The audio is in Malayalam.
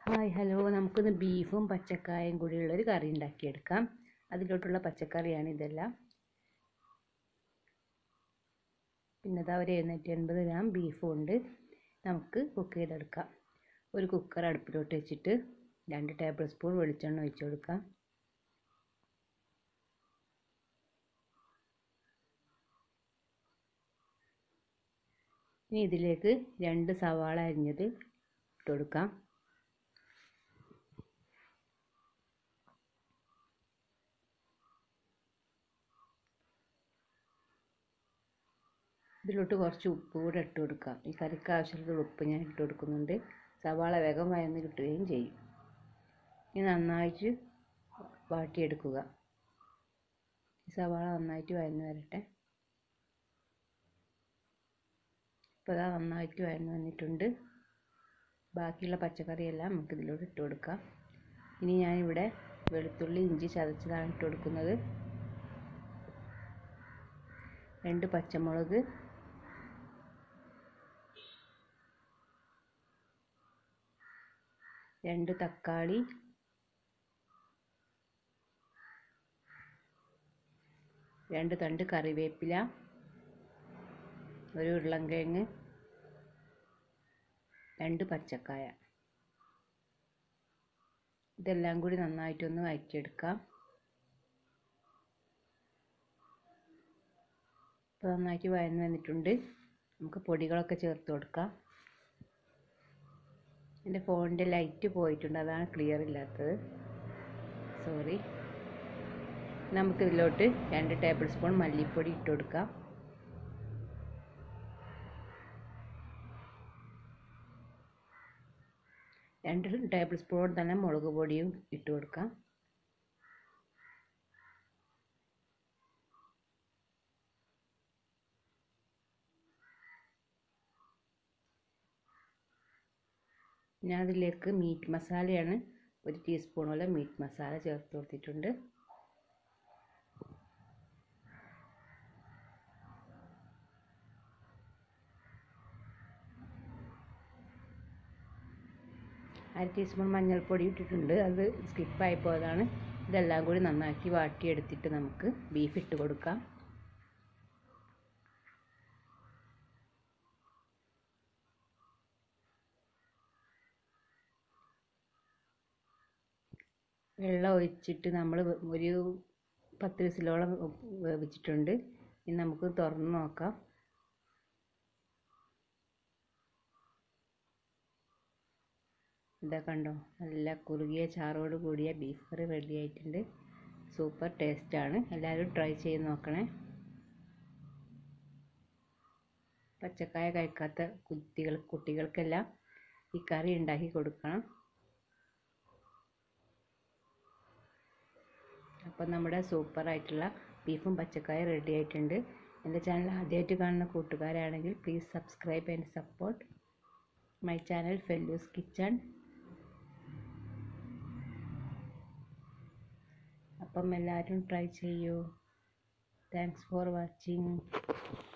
ഹായ് ഹലോ നമുക്കിന്ന് ബീഫും പച്ചക്കായും കൂടിയുള്ള ഒരു കറി ഉണ്ടാക്കിയെടുക്കാം അതിലോട്ടുള്ള പച്ചക്കറിയാണ് ഇതെല്ലാം പിന്നെ ഇതാ ഒരു എഴുന്നൂറ്റി എൺപത് ഗ്രാം ബീഫും ഉണ്ട് നമുക്ക് കുക്ക് ചെയ്തെടുക്കാം ഒരു കുക്കർ അടുപ്പിലോട്ട് വെച്ചിട്ട് രണ്ട് ടേബിൾ സ്പൂൺ വെളിച്ചെണ്ണ ഒഴിച്ച് കൊടുക്കാം ഇനി ഇതിലേക്ക് രണ്ട് സവാള അരിഞ്ഞത് ഇട്ട് കൊടുക്കാം ഇതിലോട്ട് കുറച്ച് ഉപ്പ് കൂടെ ഇട്ട് കൊടുക്കാം ഈ കറിക്ക് ആവശ്യമുള്ള ഉപ്പ് ഞാൻ ഇട്ട് കൊടുക്കുന്നുണ്ട് സവാള വേഗം വയന്ന് കിട്ടുകയും ചെയ്യും ഇനി നന്നായിട്ട് വാട്ടിയെടുക്കുക ഈ സവാള നന്നായിട്ട് വയന്ന് വരട്ടെ ഇപ്പോൾ അതാ നന്നായിട്ട് വയന്ന് വന്നിട്ടുണ്ട് ബാക്കിയുള്ള പച്ചക്കറിയെല്ലാം നമുക്ക് ഇതിലോട്ട് ഇട്ട് കൊടുക്കാം ഇനി ഞാനിവിടെ വെളുത്തുള്ളി ഇഞ്ചി ചതച്ചതാണ് ഇട്ട് കൊടുക്കുന്നത് രണ്ട് പച്ചമുളക് രണ്ട് തക്കാളി രണ്ട് തണ്ട് കറിവേപ്പില ഒരു ഉരുളൻകിഴങ്ങ് രണ്ട് പച്ചക്കായ ഇതെല്ലാം കൂടി നന്നായിട്ടൊന്ന് വഴറ്റിയെടുക്കാം ഇപ്പോൾ നന്നായിട്ട് വഴന്ന് വന്നിട്ടുണ്ട് നമുക്ക് പൊടികളൊക്കെ ചേർത്ത് കൊടുക്കാം എൻ്റെ ഫോണിൻ്റെ ലൈറ്റ് പോയിട്ടുണ്ട് അതാണ് ക്ലിയർ ഇല്ലാത്തത് സോറി നമുക്കിതിലോട്ട് രണ്ട് ടേബിൾ സ്പൂൺ മല്ലിപ്പൊടി ഇട്ട് കൊടുക്കാം രണ്ട് ടേബിൾ സ്പൂൺ തന്നെ മുളക് പൊടിയും ഇട്ട് കൊടുക്കാം ഞാൻ അതിലേക്ക് മീറ്റ് മസാലയാണ് ഒരു ടീസ്പൂണോളം മീറ്റ് മസാല ചേർത്ത് കൊടുത്തിട്ടുണ്ട് അര ടീസ്പൂൺ മഞ്ഞൾപ്പൊടി ഇട്ടിട്ടുണ്ട് അത് സ്കിപ്പായി പോയതാണ് ഇതെല്ലാം കൂടി നന്നാക്കി വാട്ടിയെടുത്തിട്ട് നമുക്ക് ബീഫ് ഇട്ട് കൊടുക്കാം വെള്ളം ഒഴിച്ചിട്ട് നമ്മൾ ഒരു പത്ത് വിസിലോളം വേവിച്ചിട്ടുണ്ട് ഇനി നമുക്ക് തുറന്ന് നോക്കാം ഇതാ കണ്ടോ നല്ല കുറുകിയ ചാറോട് കൂടിയ ബീഫ് കറി റെഡി ആയിട്ടുണ്ട് സൂപ്പർ ടേസ്റ്റാണ് എല്ലാവരും ട്രൈ ചെയ്ത് നോക്കണേ പച്ചക്കായ കഴിക്കാത്ത കുട്ടികൾ കുട്ടികൾക്കെല്ലാം ഈ കറി ഉണ്ടാക്കി കൊടുക്കണം അപ്പോൾ നമ്മുടെ സൂപ്പറായിട്ടുള്ള ബീഫും പച്ചക്കായ റെഡി ആയിട്ടുണ്ട് എൻ്റെ ചാനൽ ആദ്യമായിട്ട് കാണുന്ന കൂട്ടുകാരാണെങ്കിൽ please subscribe and support my channel Fellu's kitchen appam എല്ലാവരും ട്രൈ ചെയ്യൂ താങ്ക്സ് ഫോർ വാച്ചിങ്